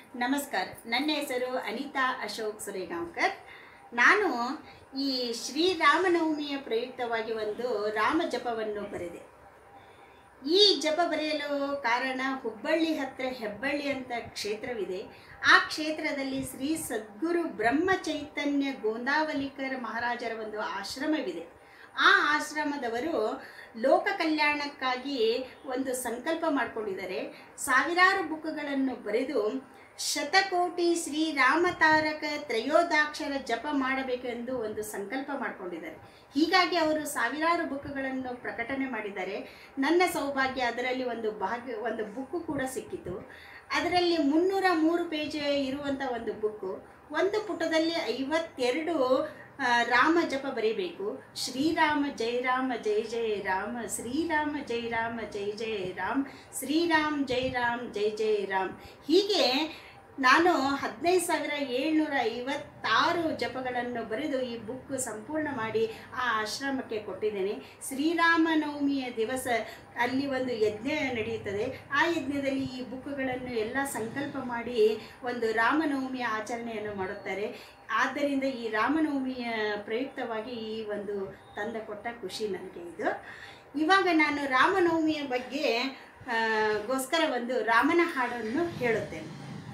ನಮಸ್ಕಾರ ನನ್ನ ಹೆಸರು ಅನಿತಾ ಅಶೋಕ್ ಸುರೇಗಾಂವ್ಕರ್ ನಾನು ಈ ಶ್ರೀರಾಮನವಮಿಯ ಪ್ರಯುಕ್ತವಾಗಿ ಒಂದು ರಾಮ ಜಪವನ್ನು ಬರೆದೆ ಈ ಜಪ ಬರೆಯಲು ಕಾರಣ ಹುಬ್ಬಳ್ಳಿ ಹತ್ತಿರ ಹೆಬ್ಬಳ್ಳಿ ಅಂತ ಕ್ಷೇತ್ರವಿದೆ ಆ ಕ್ಷೇತ್ರದಲ್ಲಿ ಶ್ರೀ ಸದ್ಗುರು ಬ್ರಹ್ಮ ಚೈತನ್ಯ ಗೋಂದಾವಲಿಕರ ಮಹಾರಾಜರ ಒಂದು ಆಶ್ರಮವಿದೆ ಆ ಆಶ್ರಮದವರು ಲೋಕ ಕಲ್ಯಾಣಕ್ಕಾಗಿ ಒಂದು ಸಂಕಲ್ಪ ಮಾಡಿಕೊಂಡಿದ್ದಾರೆ ಸಾವಿರಾರು ಬುಕ್ಗಳನ್ನು ಬರೆದು ಶತಕೋಟಿ ಶ್ರೀರಾಮ ತಾರಕ ತ್ರಯೋದಾಕ್ಷರ ಜಪ ಮಾಡಬೇಕೆಂದು ಒಂದು ಸಂಕಲ್ಪ ಮಾಡಿಕೊಂಡಿದ್ದಾರೆ ಹೀಗಾಗಿ ಅವರು ಸಾವಿರಾರು ಬುಕ್ಗಳನ್ನು ಪ್ರಕಟಣೆ ಮಾಡಿದ್ದಾರೆ ನನ್ನ ಸೌಭಾಗ್ಯ ಅದರಲ್ಲಿ ಒಂದು ಭಾಗ ಒಂದು ಬುಕ್ಕು ಕೂಡ ಸಿಕ್ಕಿತು ಅದರಲ್ಲಿ ಮುನ್ನೂರ ಮೂರು ಪೇಜ್ ಇರುವಂಥ ಒಂದು ಬುಕ್ಕು ಒಂದು ಪುಟದಲ್ಲಿ ಐವತ್ತೆರಡು ಆ, ರಾಮ ಜಪ ಬರೀಬೇಕು ಶ್ರೀರಾಮ ಜೈ ರಾಮ ಜೈ ಜೈ ರಾಮ ಶ್ರೀರಾಮ ಜೈ ರಾಮ ಜೈ ಜೈ ರಾಮ್ ಶ್ರೀರಾಮ್ ಜೈ ರಾಮ್ ಜೈ ಜೈ ರಾಮ್ ಹೀಗೆ ನಾನು ಹದಿನೈದು ಸಾವಿರ ಏಳ್ನೂರ ಐವತ್ತಾರು ಜಪಗಳನ್ನು ಬರೆದು ಈ ಬುಕ್ ಸಂಪೂರ್ಣ ಮಾಡಿ ಆ ಆಶ್ರಮಕ್ಕೆ ಕೊಟ್ಟಿದ್ದೇನೆ ಶ್ರೀರಾಮನವಮಿಯ ದಿವಸ ಅಲ್ಲಿ ಒಂದು ಯಜ್ಞ ನಡೆಯುತ್ತದೆ ಆ ಯಜ್ಞದಲ್ಲಿ ಈ ಬುಕ್ಗಳನ್ನು ಎಲ್ಲ ಸಂಕಲ್ಪ ಮಾಡಿ ಒಂದು ರಾಮನವಮಿಯ ಆಚರಣೆಯನ್ನು ಮಾಡುತ್ತಾರೆ ಆದ್ದರಿಂದ ಈ ರಾಮನವಮಿಯ ಪ್ರಯುಕ್ತವಾಗಿ ಈ ಒಂದು ತಂದ ಕೊಟ್ಟ ಖುಷಿ ನನಗೆ ಇದು ಇವಾಗ ನಾನು ರಾಮನವಮಿಯ ಬಗ್ಗೆ ಆ, ಗೋಸ್ಕರ ಒಂದು ರಾಮನ ಹಾಡನ್ನು ಹೇಳುತ್ತೇನೆ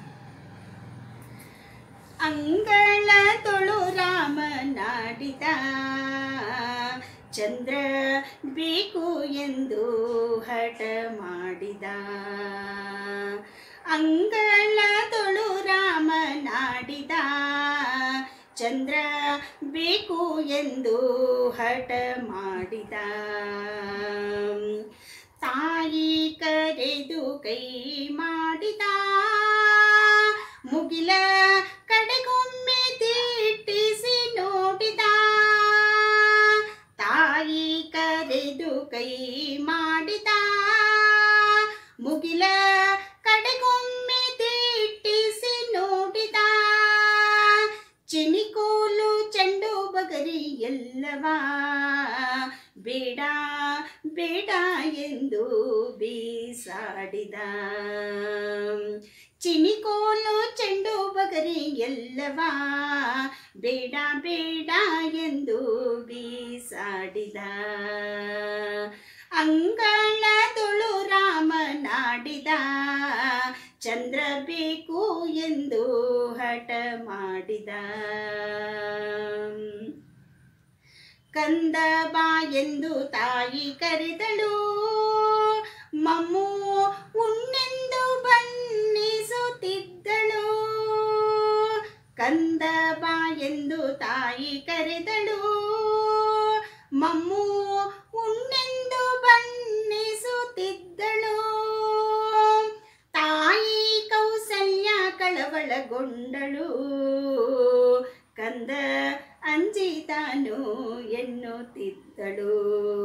ಅಂಗಳ ತೊಳು ರಾಮನಾಡಿದ ಚಂದ್ರ ಬೇಕು ಎಂದು ಹಠ ಮಾಡಿದ ಅಂಗಳ ತೊಳು ರಾಮನಾಡಿದ ಚಂದ್ರ ಬೇಕು ಎಂದು ಹಠ ಮಾಡಿದ ತಾಯಿ ಕರೆದು ಕೈ ಮಾಡಿದ ಮುಗಿಲ ಕಡೆಗೊಮ್ಮೆ ದಿಟ್ಟಿಸಿ ನೋಡಿದ ತಾಯಿ ಕರೆದು ಕೈ ಮಾಡಿದ ಮುಗಿಲ ಕಡೆಗೊಮ್ಮೆ ದಿಟ್ಟಿಸಿ ನೋಡಿದ ಚಿನಿಕೋಲು ಚೆಂಡು ಬಗರಿ ಎಲ್ಲವಾ ಬೇಡ ಬೇಡ ಎಂದು ಬೀಸಾಡಿದ ಚಿನಿಕೋಲು ಚೆಂಡು ಬಗರಿ ಎಲ್ಲವಾ ಬೇಡ ಬೇಡ ಎಂದು ಬೀಸಾಡಿದ ಅಂಗಳದೊಳು ರಾಮನಾಡಿದ ಚಂದ್ರ ಬೇಕು ಎಂದು ಹಠ ಮಾಡಿದ ಕಂದ ಬಾ ಎಂದು ತಾಯಿ ಕರೆದಳು ಮಮ್ಮು ಉಣ್ಣೆಂದು ಬಣ್ಣಿಸುತ್ತಿದ್ದಳು ಕಂದ ಬಾ ಎಂದು ತಾಯಿ ಕರೆದಳು ಮಮ್ಮು ಉಣ್ಣೆಂದು ಬಣ್ಣಿಸುತ್ತಿದ್ದಳು ತಾಯಿ ಕೌಸಲ್ಯ ಕಳವಳಗೊಂಡಳು ಕಂದ ಅಂಜಿತಾನು ಎನ್ನುತ್ತಿದ್ದಳು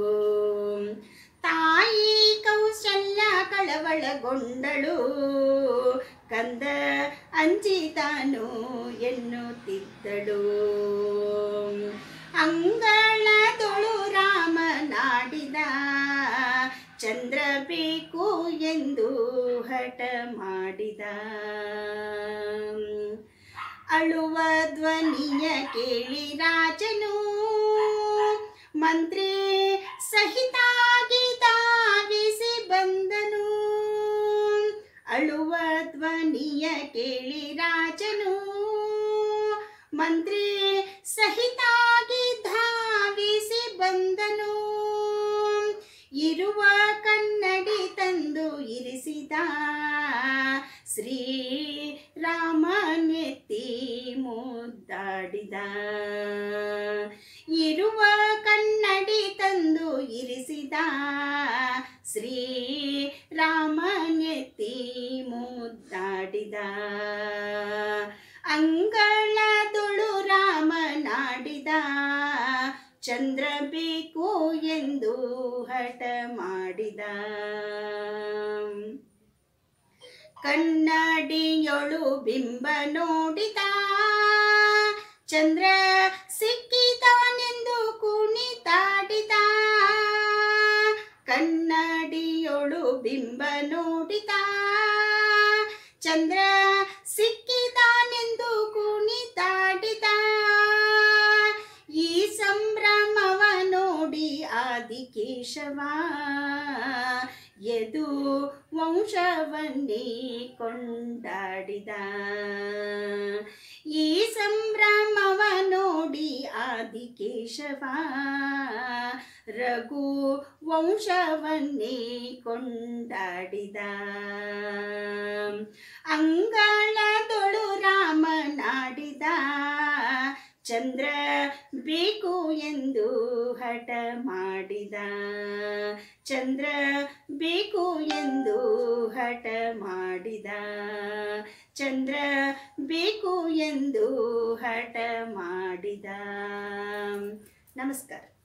ತಾಯಿ ಕೌಶಲ್ಯ ಕಳವಳಗೊಂಡಳು ಕಂದ ಅಂಜಿತಾನು ಎನ್ನುತ್ತಿದ್ದಳು ಅಂಗಳದೊಳು ರಾಮನಾಡಿದ ಚಂದ್ರ ಬೇಕು ಎಂದು ಹಠ ಮಾಡಿದ ಅಳುವ ಧ್ವನಿಯ ಕೇಳಿ ರಾಜನು ಮಂತ್ರಿ ಸಹಿತಾಗಿ ಧಾವಿಸಿ ಬಂದನು ಅಳುವ ಧ್ವನಿಯ ಕೇಳಿ ರಾಜನು ಮಂತ್ರಿ ಸಹಿತಾಗಿ ಧಾವಿಸಿ ಬಂದನು ಇರುವ ಕನ್ನಡಿ ತಂದು ಇರಿಸಿದ ಶ್ರೀ ರಾಮನೆತ್ತಿ ಮುದ್ದಾಡಿದ ಇರುವ ಕನ್ನಡಿ ತಂದು ಇರಿಸಿದ ಶ್ರೀ ರಾಮನೆತ್ತಿ ಮುದ್ದಾಡಿದ ಅಂಗಳದೊಳು ರಾಮನಾಡಿದ ಚಂದ್ರ ಬೇಕು ಎಂದು ಹಠ ಮಾಡಿದ ಕನ್ನಡಿಯೊಳು ಬಿಂಬ ನೋಡಿದ ಚಂದ್ರ ಸಿಕ್ಕಿತಾನೆಂದು ಕುಣಿತಾಡಿದ ಕನ್ನಡಿಯೊಳು ಬಿಂಬ ನೋಡಿದ ಚಂದ್ರ ಸಿಕ್ಕಿದಾನೆಂದು ಕುಣಿತಾಡಿದ ಈ ಸಂಭ್ರಮವ ನೋಡಿ ಆದಿಕೇಶವ ಯದು ವಂಶವನ್ನೇ ಕೊಂಡಾಡಿದ ಈ ಸಂಭ್ರಮವ ನೋಡಿ ಆದಿಕೇಶವ ರಘು ವಂಶವನ್ನೇ ಕೊಂಡಾಡಿದ ಅಂಗಳದೊಳು ರಾಮನಾಡಿದ ಚಂದ್ರ ಬೇಕು ಎಂದು ಹಠ ಮಾಡಿದ ಚಂದ್ರ ಬೇಕು ಎಂದು ಹಠ ಮಾಡಿದ ಚಂದ್ರ ಬೇಕು ಎಂದು ಹಠ ಮಾಡಿದ ನಮಸ್ಕಾರ